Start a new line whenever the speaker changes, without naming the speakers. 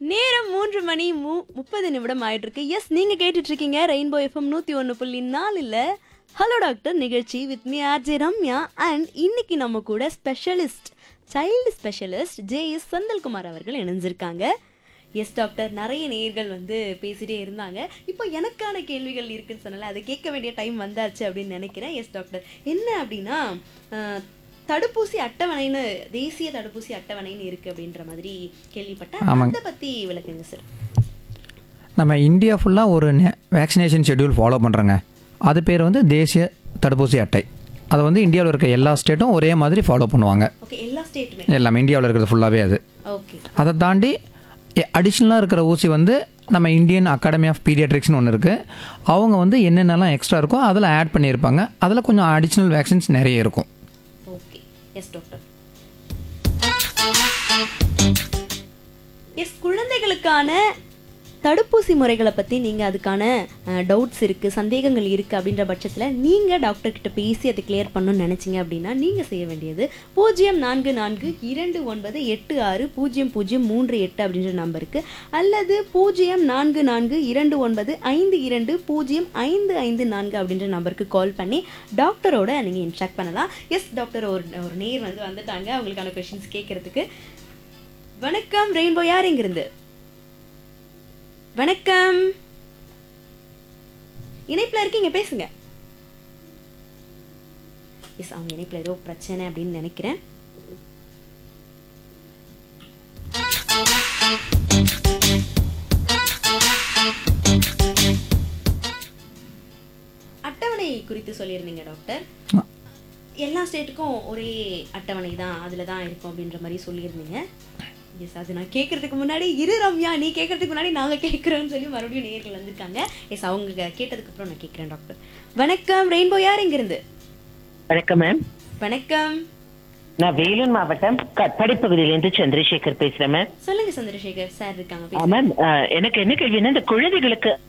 நேரம் மூன்று மணி மு முப்பது நிமிடம் ஆயிட்டு இருக்கு எஸ் நீங்க கேட்டுட்டு இருக்கீங்க ரெயின்போ எஃப்எம் நூத்தி ஒன்று புள்ளி நாலுல ஹலோ டாக்டர் நிகழ்ச்சி with me RJ Ramya and இன்னைக்கு நம்ம கூட specialist child specialist J S Senthilkumar அவர்கள் இணைஞ்சிருக்காங்க எஸ் டாக்டர் நிறைய நேயர்கள் வந்து பேசிட்டே இருந்தாங்க இப்போ எனக்கான கேள்விகள் இருக்குன்னு சொன்னால அதை கேட்க வேண்டிய டைம் வந்தாச்சு அப்படின்னு நினைக்கிறேன் எஸ் டாக்டர் என்ன அப்படின்னா அஹ், தடுப்பூசி அட்டவணைன்னு தேசிய தடுப்பூசி அட்டவணைன்னு இருக்கு அப்படின்ற மாதிரி கேள்விப்பட்டேன் அதை பத்தி விளக்குங்க சார்
நம்ம இந்தியா ஃபுல்லாக ஒரு வேக்சினேஷன் ஷெட்யூல் ஃபாலோ பண்ணுறோங்க அது பேர் வந்து தேசிய தடுப்பூசி அட்டை அதை வந்து இந்தியாவில் இருக்க எல்லா ஸ்டேட்டும் ஒரே மாதிரி ஃபாலோ பண்ணுவாங்க
ஓகே எல்லா ஸ்டேட்டுமே
எல்லாமே இந்தியாவில் இருக்கிறது ஃபுல்லாகவே அது
ஓகே
அதை தாண்டி அடிஷ்னலாக இருக்கிற ஊசி வந்து நம்ம இந்தியன் அகாடமி ஆஃப் பீடியாட்ரிக்ஸ்னு ஒன்று இருக்குது அவங்க வந்து என்னென்னலாம் எக்ஸ்ட்ரா இருக்கோ அதில் ஆட் பண்ணியிருப்பாங்க அதில் கொஞ்சம் அடிஷ்னல் வேக்சின்ஸ் நிறைய இருக்கும்
ஓகே எஸ் டாக்டர் எஸ் குழந்தைகளுக்கான தடுப்பூசி முறைகளை பற்றி நீங்கள் அதுக்கான டவுட்ஸ் இருக்குது சந்தேகங்கள் இருக்குது அப்படின்ற பட்சத்தில் நீங்கள் டாக்டர் கிட்ட பேசி அதை கிளியர் பண்ணணும்னு நினச்சிங்க அப்படின்னா நீங்கள் செய்ய வேண்டியது பூஜ்ஜியம் நான்கு நான்கு இரண்டு ஒன்பது எட்டு ஆறு பூஜ்ஜியம் பூஜ்ஜியம் மூன்று எட்டு அப்படின்ற நம்பருக்கு அல்லது பூஜ்ஜியம் நான்கு நான்கு இரண்டு ஒன்பது ஐந்து இரண்டு பூஜ்ஜியம் ஐந்து ஐந்து நான்கு அப்படின்ற நம்பருக்கு கால் பண்ணி டாக்டரோட நீங்கள் இன்ஸ்ட்ரக்ட் பண்ணலாம் எஸ் டாக்டர் ஒரு ஒரு நேர் வந்து வந்துட்டாங்க அவங்களுக்கான கொஷின்ஸ் கேட்கறதுக்கு வணக்கம் ரெயின்போ யார் இங்கிருந்து வணக்கம் இணைப்புல இருக்கீங்க பேசுங்க எஸ் அவங்க இணைப்புல ஏதோ பிரச்சனை அப்படின்னு நினைக்கிறேன் அட்டவணை குறித்து சொல்லியிருந்தீங்க டாக்டர் எல்லா ஸ்டேட்டுக்கும் ஒரே அட்டவணை தான் அதில் தான் இருக்கும் அப்படின்ற மாதிரி சொல்லியிருந்தீங்க எஸ் அது நான் கேட்கறதுக்கு முன்னாடி இரு ரம்யா நீ கேட்கறதுக்கு முன்னாடி நாங்கள் கேட்குறோன்னு சொல்லி மறுபடியும் நேர்கள் வந்திருக்காங்க எஸ் அவங்க கேட்டதுக்கு அப்புறம் நான் கேட்குறேன் டாக்டர் வணக்கம் ரெயின்போ யார் இங்கிருந்து
வணக்கம் மேம்
வணக்கம்
நான் வேலூர் மாவட்டம் கட்பாடி பகுதியிலிருந்து சந்திரசேகர் பேசுறேன் மேம்
சொல்லுங்க சந்திரசேகர் சார் இருக்காங்க
ஆ, மேம் ஆ, எனக்கு என்ன கேள்வின்னா இந்த குழந்தைகளுக்கு